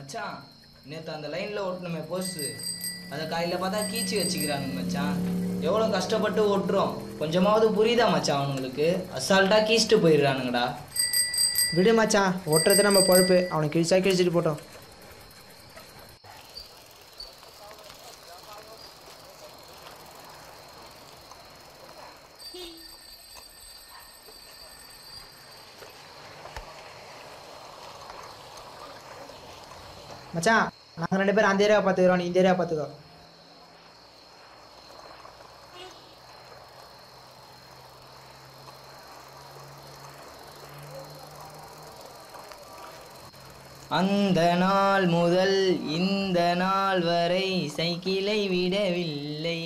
மச்சான் நேற்று அந்த லைனில் ஓட்டணுமே போஸ்ட் அதை காலையில் பார்த்தா கீச்சி வச்சுக்கிறானுங்க மச்சான் எவ்வளோ கஷ்டப்பட்டு ஓட்டுறோம் கொஞ்சமாவது புரியுதா மச்சான் அவனுங்களுக்கு அசால்ட்டாக கீச்சிட்டு போயிடுறானுங்கடா விடு மச்சான் ஓட்டுறது நம்ம பொழப்பு அவனை கிழிச்சா கிழிச்சிட்டு போட்டோம் மச்சான் நாங்கள் ரெண்டு பேரும் அந்த ஏரியாவை பார்த்துக்கிறோம் நீ இந்த ஏரியாவை பார்த்துக்கோ அந்த நாள் முதல் இந்த நாள் வரை சைக்கிளை விடவில்லை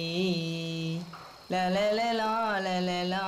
லலலலா லலலா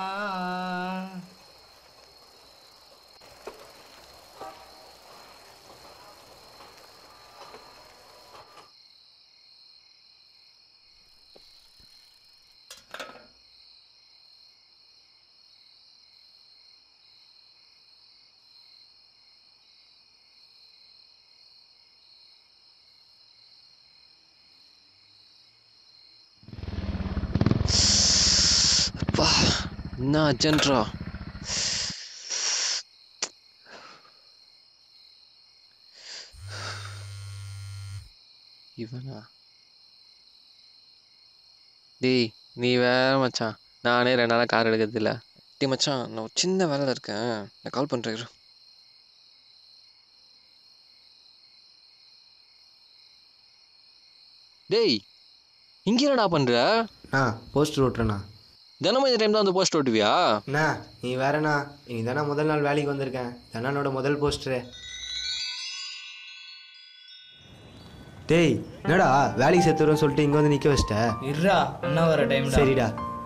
அப்பா என்ன அர்ஜென்ட்ரா இவனா டேய் நீ வேற மச்சான் நானே ரெண்டு நாளாக கார் எடுக்கிறது இல்ல டேய் மச்சான் நான் ஒரு சின்ன வேலையில் இருக்கேன் நான் கால் பண்ணுறேன் இரு. டேய் இங்கே என்னடா பண்ணுற அண்ணா போஸ்டர் ஓட்டுறேண்ணா தினமும் இந்த டைம் தான் வந்து போஸ்ட் ஓட்டுவியா அண்ணா நீ வேறண்ணா இன்னைக்கு தானே முதல் நாள் வேலைக்கு வந்திருக்கேன் தானே முதல் போஸ்டரு டேய் என்னடா வேலைக்கு சேர்த்துறோம் சொல்லிட்டு இங்கே வந்து நிற்க வச்சிட்ட இருடா அண்ணா வர டைம் சரிடா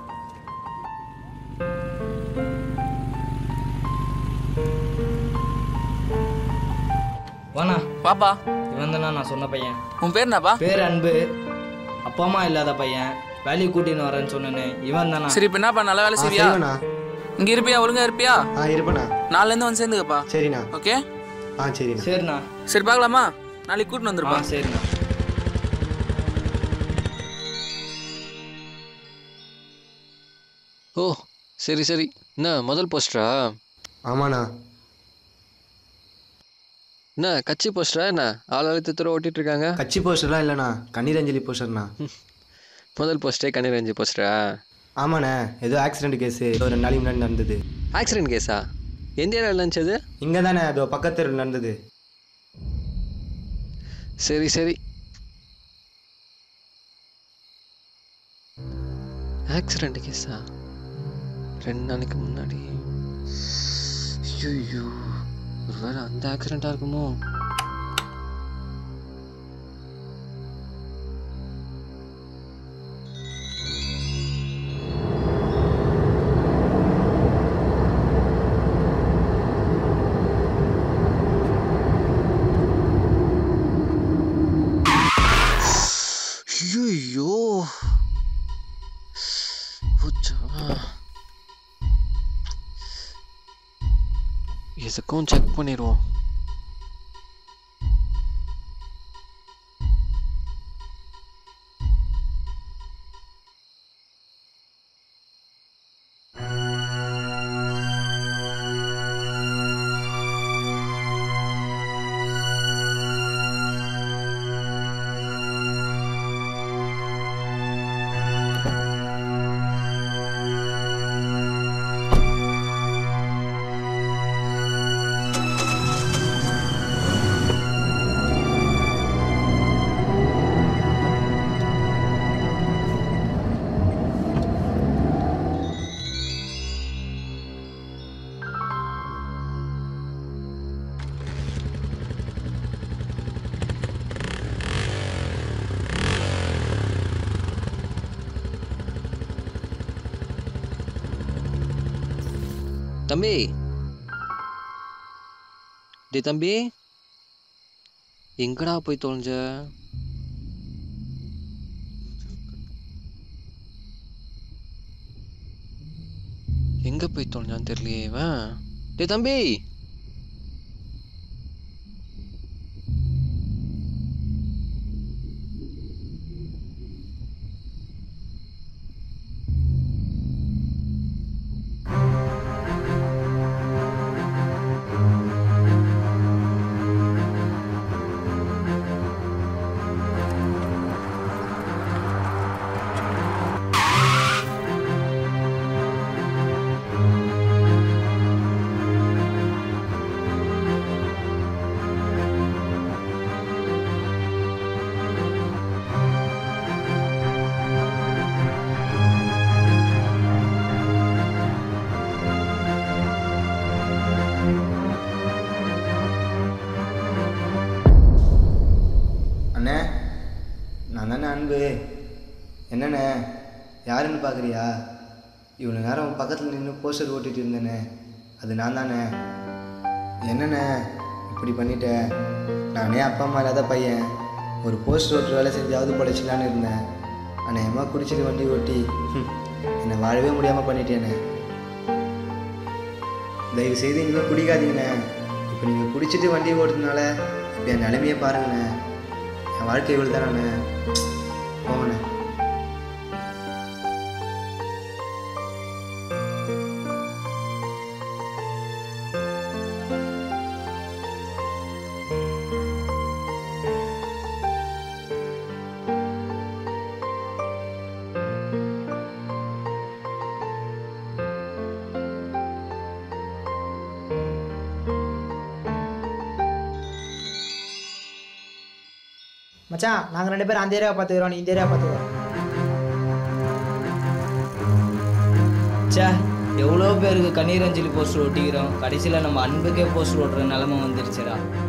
வாண்ணா பாப்பா இவன் தானே நான் சொன்ன பையன் உன் பேர் என்னப்பா பேர் அன்பு அப்பா அம்மா இல்லாத பையன் வேலைக்கு கூட்டின்னு வரேன்னு சொன்னேனே இவன் தானா சரி இப்போ என்னப்பா நல்ல வேலை ஆ செய்வியா செய்வேண்ணா இங்க இருப்பியா ஒழுங்கா இருப்பியா ஆ இருப்பேண்ணா நாளைல இருந்து வந்து சேர்ந்துக்கப்பா சரிண்ணா ஓகே ஆ சரிண்ணா சரிண்ணா சரி பார்க்கலாமா நாளைக்கு கூட்டின்னு ஆ வந்துருப்பா சரிண்ணா ஓ சரி சரி என்ன முதல் போஸ்டரா ஆமாண்ணா என்ன கட்சி போஸ்டரா என்ன ஆள் அழுத்த தூரம் ஓட்டிட்டு இருக்காங்க கட்சி போஸ்டர்லாம் இல்லைண்ணா கண்ணீர் அஞ்சலி போஸ்டர்ண்ணா முதல் போஸ்டே கண்ணீர் அஞ்சு போஸ்டரா ஆமாண்ணே ஏதோ ஆக்சிடென்ட் கேஸு ஒரு ரெண்டு நாளைக்கு முன்னாடி நடந்தது ஆக்சிடென்ட் கேஸா எந்த ஏரியாவில் இருந்துச்சு அது இங்கே தானே அதோ பக்கத்து நடந்தது சரி சரி ஆக்சிடென்ட் கேஸா ரெண்டு நாளைக்கு முன்னாடி ஐயோ ஒருவேளை அந்த ஆக்சிடெண்ட்டாக இருக்குமோ ஐயோ போச்சா எதுக்கும் செக் பண்ணிடுவோம் தம்பி டே தம்பி எங்கடா போய் தொலைஞ்ச எங்க போய் தொலைஞ்சான்னு தெரியலையே இவன் டே தம்பி நான் தானே அன்பு என்னண்ணே யாருன்னு பார்க்குறியா இவ்வளோ நேரம் பக்கத்தில் நின்று போஸ்டர் ஓட்டிகிட்டு இருந்தேனே அது நான் தானே என்னண்ணே இப்படி பண்ணிட்ட நானே அப்பா அம்மா இல்லாத பையன் ஒரு போஸ்டர் ஓட்டுற வேலை செஞ்சாவது படைச்சிக்கலான்னு இருந்தேன் அநேகமாக குடிச்சிட்டு வண்டி ஓட்டி ஹம், என்னை வாழவே முடியாமல் பண்ணிட்டேனே தயவு செய்து இனிமேல் குடிக்காதீங்கண்ணே இப்போ நீங்கள் குடிச்சிட்டு வண்டி ஓட்டுறதுனால இப்போ என் நிலைமையை பாருங்கண்ணே என் வாழ்க்கை இவ்வளோ தானே போங்கண்ணே மச்சான் நாங்கள் ரெண்டு பேரும் அந்த ஏரியாவை பார்த்துக்கிறோம் நீ இந்த ஏரியா பார்த்துக்கிறோம் ச்சே எவ்வளோ பேருக்கு கண்ணீர் அஞ்சலி போஸ்டர் ஒட்டிக்கிறோம் கடைசியில் நம்ம அன்புக்கே போஸ்டர் ஓட்டுற நிலமை வந்துருச்சுடா